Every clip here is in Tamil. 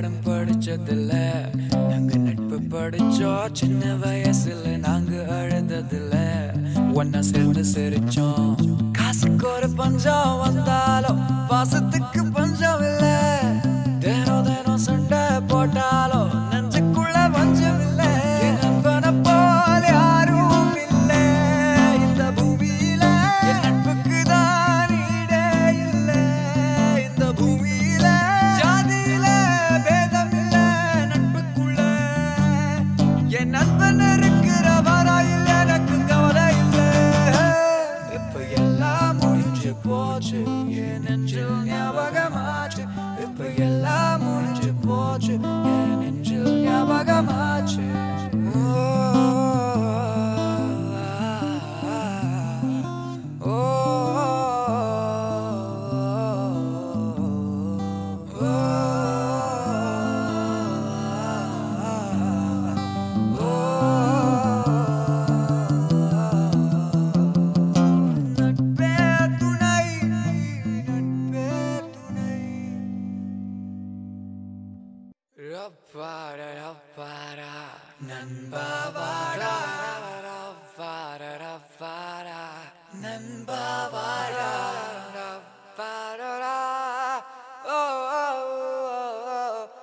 பாடம் படிச்சதில்ல நாங்க நட்பு படிச்சோம் சின்ன வயசுல நாங்க அழுததில்ல ஒன்னா சேர்ந்து சிரிச்சோம் காசுக்கு ஒரு பஞ்சம் வந்தாலும் பாசத்துக்கு பஞ்சம் இல்ல தினம் தினம் சண்டை போட்டாலும் நெஞ்சுக்குள்ள பஞ்சம் இல்ல என் நண்பனை போல யாரும் இல்ல இந்த பூமியில என் நட்புக்கு தான் ஈடே இல்ல இந்த பூமியில ஜாதியில பேதம் இல்ல நட்புக்குள்ள என் நண்பன் இருக்கிற வரையில் எனக்கு கவலை இல்ல இப்ப எல்லாம் முடிஞ்சு போச்சு என் நெஞ்சில் ஞாபகமாச்சு இப்ப எல்லாம் முடிஞ்சு போச்சு என் நெஞ்சில் ஞாபகமாச்சு ஓ நட்பே துணை நட்பே துணை ரப்பார ரப்பாரா நண்பா வாடா ரப்பார ரப்பாரா நண்பா வாடா ரப்பாரா ஓ ஓ ஓ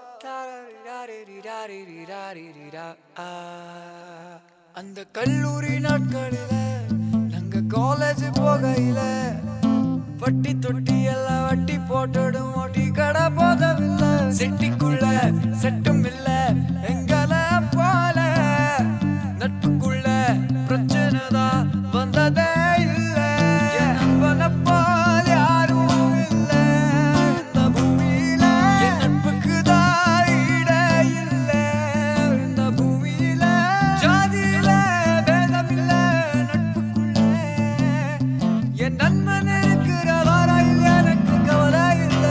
தாரிரிரிரிரிரிரிரிரிரா. ஆ. அந்த கல்லூரி நாட்களில நாங்க காலேஜ் போகையில வட்டி தொட்டி எல்லாம் வட்டி போட்டுடும் ஓட்டி கடை போதவில்லை செட்டிக்குள்ள செட்டும் இல்ல எங்கள போல நட்புக்குள்ள பிரச்சனை தான் வந்ததே இல்ல என் நண்பனை போல யாரும் இல்ல இந்த பூமியில என் நட்புக்கு தான் ஈடே இல்ல இந்த பூமியில ஜாதியில பேதம் இல்ல நட்புக்குள்ள என் நண்பன் இருக்கிற வரையில் எனக்கு கவலை இல்லை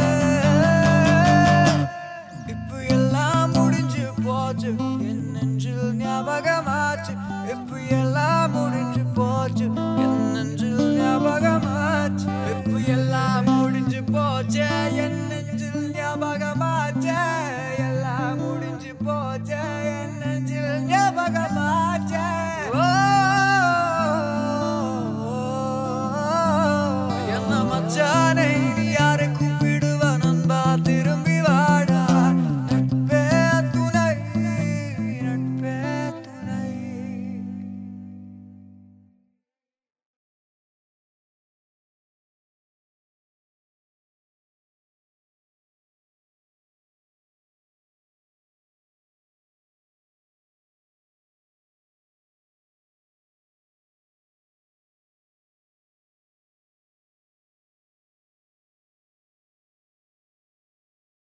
இப்ப எல்லாம் முடிஞ்சு போச்சு என் நெஞ்சில் ஞாபகமாச்சு இப்ப எல்லாம்